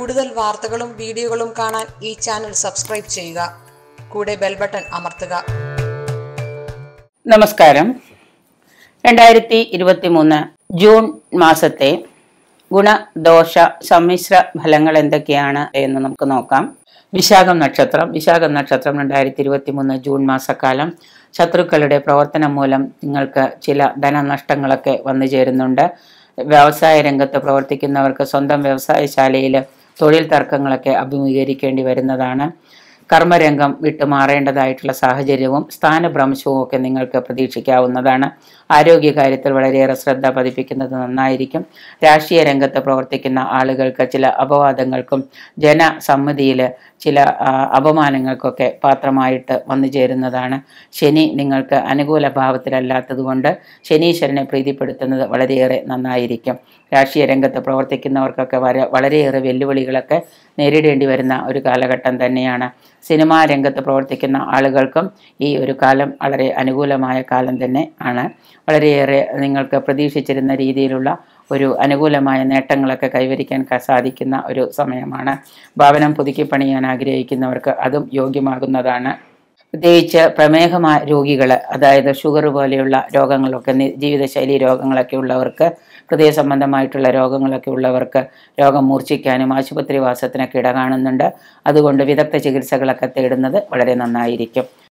കൂടുതൽ വാർത്തകളും വീഡിയോകളും കാണാൻ ഈ ചാനൽ സബ്സ്ക്രൈബ് ചെയ്യുക കൂടെ ബെൽ ബട്ടൺ അമർത്തുക നമസ്കാരം രണ്ടായിരത്തി ഇരുപത്തി മൂന്ന് ജൂൺ മാസത്തെ ഗുണദോഷ സമ്മിശ്ര ഫലങ്ങൾ എന്തൊക്കെയാണ് എന്ന് നമുക്ക് നോക്കാം വിശാഖം നക്ഷത്രം വിശാഖം നക്ഷത്രം രണ്ടായിരത്തി ഇരുപത്തി മൂന്ന് ജൂൺ മാസക്കാലം ശത്രുക്കളുടെ പ്രവർത്തനം മൂലം നിങ്ങൾക്ക് ചില ധനനഷ്ടങ്ങളൊക്കെ വന്നു ചേരുന്നുണ്ട് വ്യവസായ രംഗത്ത് പ്രവർത്തിക്കുന്നവർക്ക് സ്വന്തം വ്യവസായശാലയിൽ തൊഴിൽ തർക്കങ്ങളൊക്കെ അഭിമുഖീകരിക്കേണ്ടി വരുന്നതാണ് കർമ്മരംഗം വിട്ടുമാറേണ്ടതായിട്ടുള്ള സാഹചര്യവും സ്ഥാനഭ്രംശവും ഒക്കെ നിങ്ങൾക്ക് പ്രതീക്ഷിക്കാവുന്നതാണ് ആരോഗ്യകാര്യത്തിൽ വളരെയേറെ ശ്രദ്ധ പതിപ്പിക്കുന്നത് നന്നായിരിക്കും രാഷ്ട്രീയ രംഗത്ത് പ്രവർത്തിക്കുന്ന ആളുകൾക്ക് ചില അപവാദങ്ങൾക്കും ജനസമ്മതിയിൽ ചില ആ, അപമാനങ്ങൾക്കൊക്കെ പാത്രമായിട്ട് വന്നു ചേരുന്നതാണ് ശനി നിങ്ങൾക്ക് അനുകൂല ഭാവത്തിലല്ലാത്തതുകൊണ്ട് ശനീശ്വരനെ പ്രീതിപ്പെടുത്തുന്നത് വളരെയേറെ നന്നായിരിക്കും രാഷ്ട്രീയ രംഗത്ത് പ്രവർത്തിക്കുന്നവർക്കൊക്കെ വര വളരെയേറെ വെല്ലുവിളികളൊക്കെ നേരിടേണ്ടി വരുന്ന ഒരു കാലഘട്ടം തന്നെയാണ് സിനിമാ രംഗത്ത് പ്രവർത്തിക്കുന്ന ആളുകൾക്കും ഈ ഒരു കാലം വളരെ അനുകൂലമായ കാലം തന്നെ ആണ് വളരെയേറെ നിങ്ങൾക്ക് പ്രതീക്ഷിച്ചിരുന്ന രീതിയിലുള്ള ഒരു അനുകൂലമായ നേട്ടങ്ങളൊക്കെ കൈവരിക്കാൻ ക- സാധിക്കുന്ന ഒരു സമയമാണ് ഭവനം പുതുക്കി പണിയാൻ ആഗ്രഹിക്കുന്നവർക്ക് അതും യോഗ്യമാകുന്നതാണ് പ്രത്യേകിച്ച് പ്രമേഹ രോഗികൾ അതായത് ഷുഗർ പോലെയുള്ള രോഗങ്ങളൊക്കെ നി- ജീവിതശൈലി രോഗങ്ങളൊക്കെ ഉള്ളവർക്ക് ഹൃദയ സംബന്ധമായിട്ടുള്ള രോഗങ്ങളൊക്കെ ഉള്ളവർക്ക് രോഗം മൂർച്ഛിക്കാനും ആശുപത്രി വാസത്തിനൊക്കെ ഇട കാണുന്നുണ്ട് അതുകൊണ്ട് വിദഗ്ധ ചികിത്സകളൊക്കെ തേടുന്നത് വളരെ നന്നായിരിക്കും